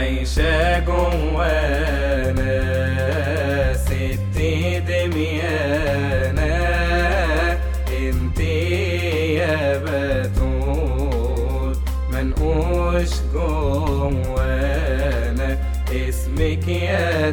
عايشة جوانا ستي دميانا انتي يا بتول منقوش جوانا اسمك يا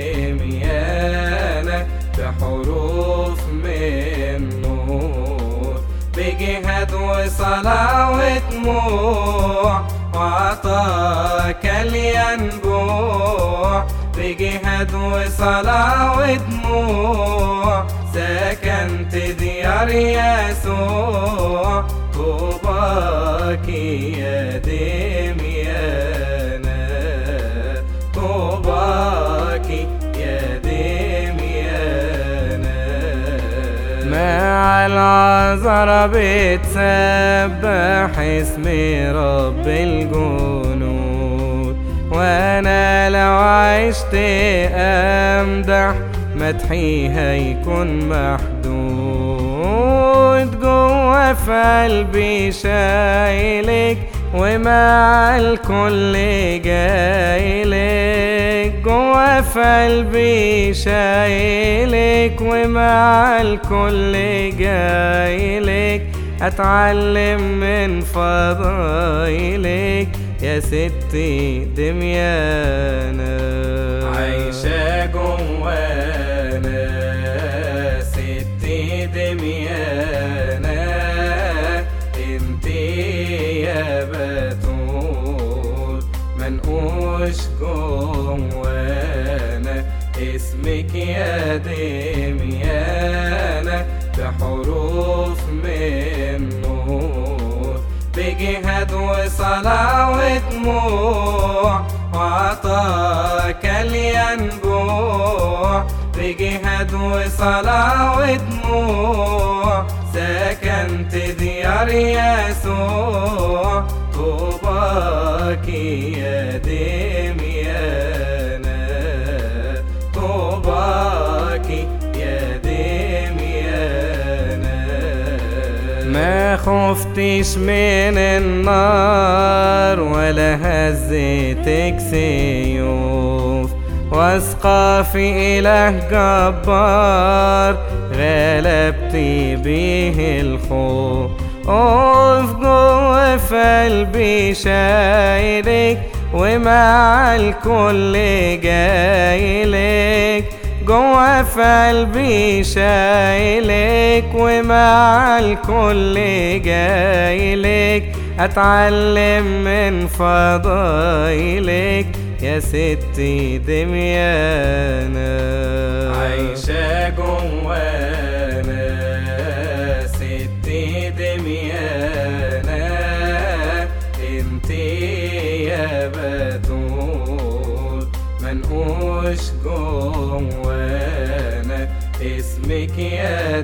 دميانا بحروف من نور بجهاد وصلاة ودموع وعطاك الينبوع بجهاد وصلاة ودموع سكنت ديار يسوع طوباك يا دميانا طوباك يا دميانا مع العذر بتسبح اسم رب الجنود وانا لو عشت امدح مدحي هيكون محدود جوا في قلبي شايلك ومع الكل جايلك جوا في قلبي شايلك ومع الكل جايلك اتعلم من فضايلك يا ستي دميانا عايشة جوانا ستي دميانا انتي يا بتول منقوش جوانا اسمك يا دميانا بحروف من نور بجهاد وصلاة ودموع وعطاك الينبوع بجهاد وصلاة ودموع سكنت ديار يسوع طوباك يا دميانا طوباك يا دميانا ما خفتش من النار ولا هزتك سيوف واثقة في إله جبار غلبتي بيه الخوف أقف جوا في قلبي شايلك ومع الكل جايلك جوا في قلبي شايلك ومع الكل جايلك اتعلم من فضايلك يا ستي دميانا عايشة جوانا ستي دميانا انتي يا بتول منقوش جوانا اسمك يا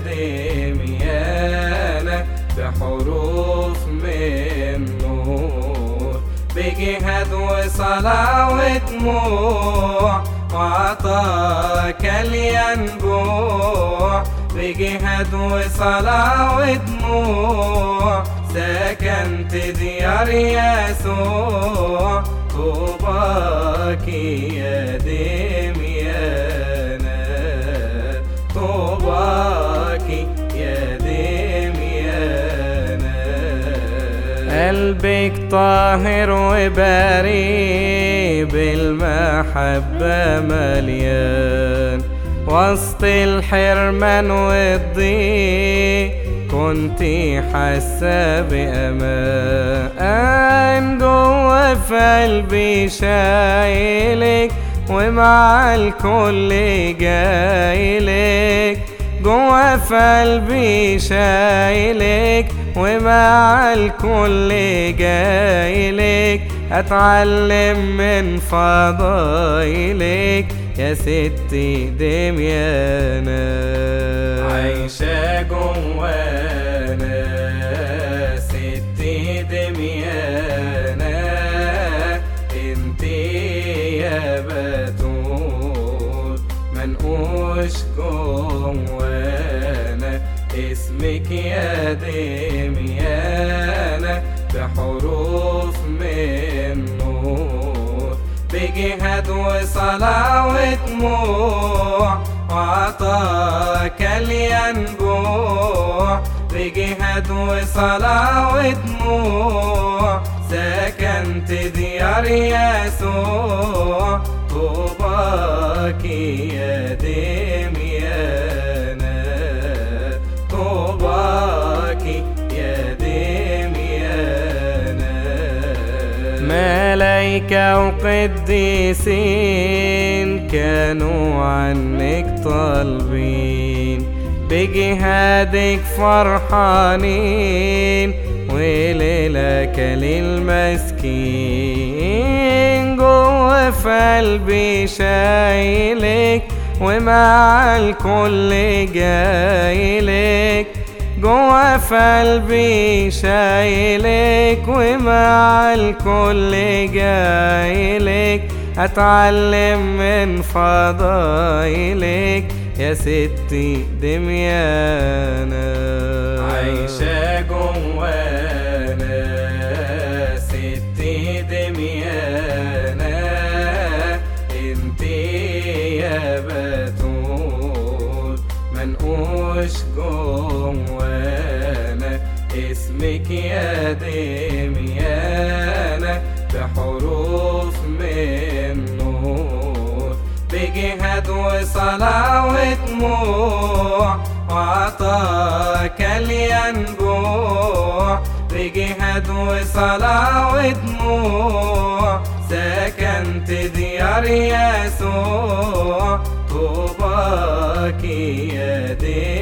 دميانا بحروف من نور بجهاد وصلاة ودموع وعطاك الينبوع بجهاد وصلاة ودموع سكنت ديار يسوع طوباك يا دميانا طوباك يا دميانا قلبك طاهر وبريء بالمحبة مليان وسط الحرمان والضيق كنتي حاسة بأمان جوا في قلبي شايلك ومع الكل جايلك جوا في قلبي شايلك ومع الكل جايلك اتعلم من فضايلك يا ستي دميانا عايشة جوانا ستي دميانا انتي يا بتول منقوش جوانا اسمك يا دميانا بحروف من نور وصلاة ودموع وعطاك الينبوع بجهاد وصلاة ودموع سكنت ديار يسوع طوباك يا دميانا طوباك يا دميانا ملايكة وقديسين كانوا عنك طالبين بجهادك فرحانين وليلك للمسكين جوه في قلبي شايلك ومع الكل جايلك جوه في قلبي شايلك ومع الكل جايلك اتعلم من فضايلك يا ستي دميانا عايشة جوانا ستي دميانا انت يا بتول منقوش جوانا اسمك يا دميانا بحروف من نور بجهاد وصلاة ودموع وعطاك الينبوع بجهاد وصلاة ودموع سكنت ديار يسوع طوباك يا دي